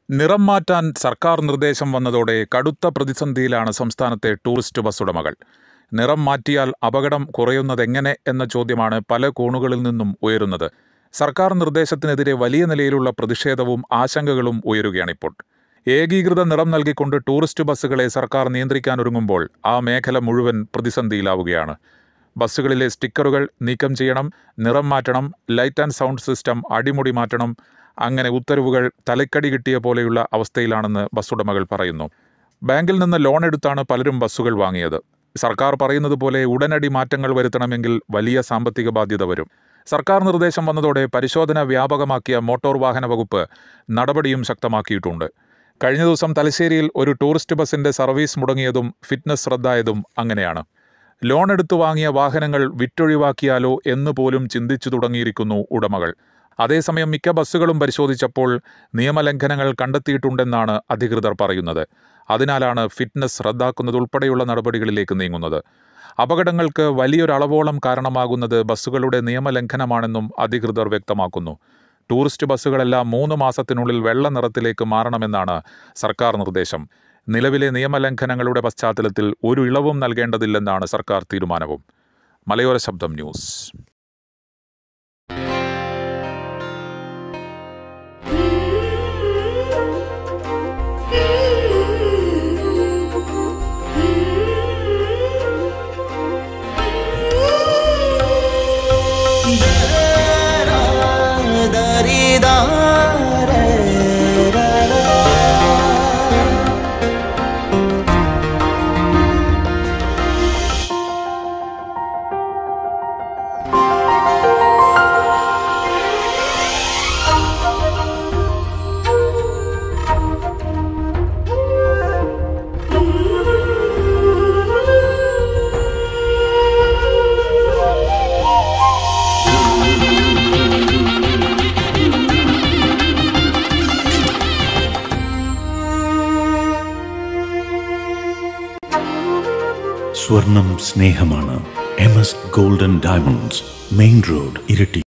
നിറം മാറ്റാൻ സർക്കാർ നിർദ്ദേശം വന്നതോടെ കടുത്ത പ്രതിസന്ധിയിലാണ് സംസ്ഥാനത്തെ ടൂറിസ്റ്റ് ബസ് ഉടമകൾ നിറം മാറ്റിയാൽ അപകടം കുറയുന്നതെങ്ങനെ എന്ന ചോദ്യമാണ് പല കോണുകളിൽ നിന്നും ഉയരുന്നത് സർക്കാർ നിർദ്ദേശത്തിനെതിരെ വലിയ നിലയിലുള്ള പ്രതിഷേധവും ആശങ്കകളും ഉയരുകയാണിപ്പോൾ ഏകീകൃത നിറം നൽകിക്കൊണ്ട് ടൂറിസ്റ്റ് ബസ്സുകളെ സർക്കാർ നിയന്ത്രിക്കാനൊരുങ്ങുമ്പോൾ ആ മേഖല മുഴുവൻ പ്രതിസന്ധിയിലാവുകയാണ് ബസ്സുകളിലെ സ്റ്റിക്കറുകൾ നീക്കം ചെയ്യണം നിറം മാറ്റണം ലൈറ്റ് ആൻഡ് സൗണ്ട് സിസ്റ്റം അടിമുടി മാറ്റണം അങ്ങനെ ഉത്തരവുകൾ തലക്കടി കിട്ടിയ പോലെയുള്ള അവസ്ഥയിലാണെന്ന് ബസ് ഉടമകൾ പറയുന്നു ബാങ്കിൽ നിന്ന് ലോൺ എടുത്താണ് പലരും ബസ്സുകൾ വാങ്ങിയത് സർക്കാർ പറയുന്നത് പോലെ ഉടനടി മാറ്റങ്ങൾ വരുത്തണമെങ്കിൽ വലിയ സാമ്പത്തിക ബാധ്യത വരും സർക്കാർ നിർദ്ദേശം വന്നതോടെ പരിശോധന വ്യാപകമാക്കിയ മോട്ടോർ വാഹന വകുപ്പ് നടപടിയും ശക്തമാക്കിയിട്ടുണ്ട് കഴിഞ്ഞ ദിവസം തലശ്ശേരിയിൽ ഒരു ടൂറിസ്റ്റ് ബസിന്റെ സർവീസ് മുടങ്ങിയതും ഫിറ്റ്നസ് റദ്ദായതും അങ്ങനെയാണ് ലോൺ എടുത്തു വാങ്ങിയ വാഹനങ്ങൾ വിറ്റൊഴിവാക്കിയാലോ എന്ന് പോലും ചിന്തിച്ചു തുടങ്ങിയിരിക്കുന്നു ഉടമകൾ അതേസമയം മിക്ക ബസ്സുകളും പരിശോധിച്ചപ്പോൾ നിയമലംഘനങ്ങൾ കണ്ടെത്തിയിട്ടുണ്ടെന്നാണ് അധികൃതർ പറയുന്നത് അതിനാലാണ് ഫിറ്റ്നസ് റദ്ദാക്കുന്നതുൾപ്പെടെയുള്ള നടപടികളിലേക്ക് നീങ്ങുന്നത് അപകടങ്ങൾക്ക് വലിയൊരളവോളം കാരണമാകുന്നത് ബസ്സുകളുടെ നിയമലംഘനമാണെന്നും അധികൃതർ വ്യക്തമാക്കുന്നു ടൂറിസ്റ്റ് ബസ്സുകളെല്ലാം മൂന്ന് മാസത്തിനുള്ളിൽ വെള്ള നിറത്തിലേക്ക് മാറണമെന്നാണ് സർക്കാർ നിർദ്ദേശം നിലവിലെ നിയമലംഘനങ്ങളുടെ പശ്ചാത്തലത്തിൽ ഒരു ഇളവും നൽകേണ്ടതില്ലെന്നാണ് സർക്കാർ തീരുമാനവും മലയോര ശബ്ദം ന്യൂസ് സ്വർണം സ്നേഹമാണ് M S golden diamonds main road ഇരട്ടി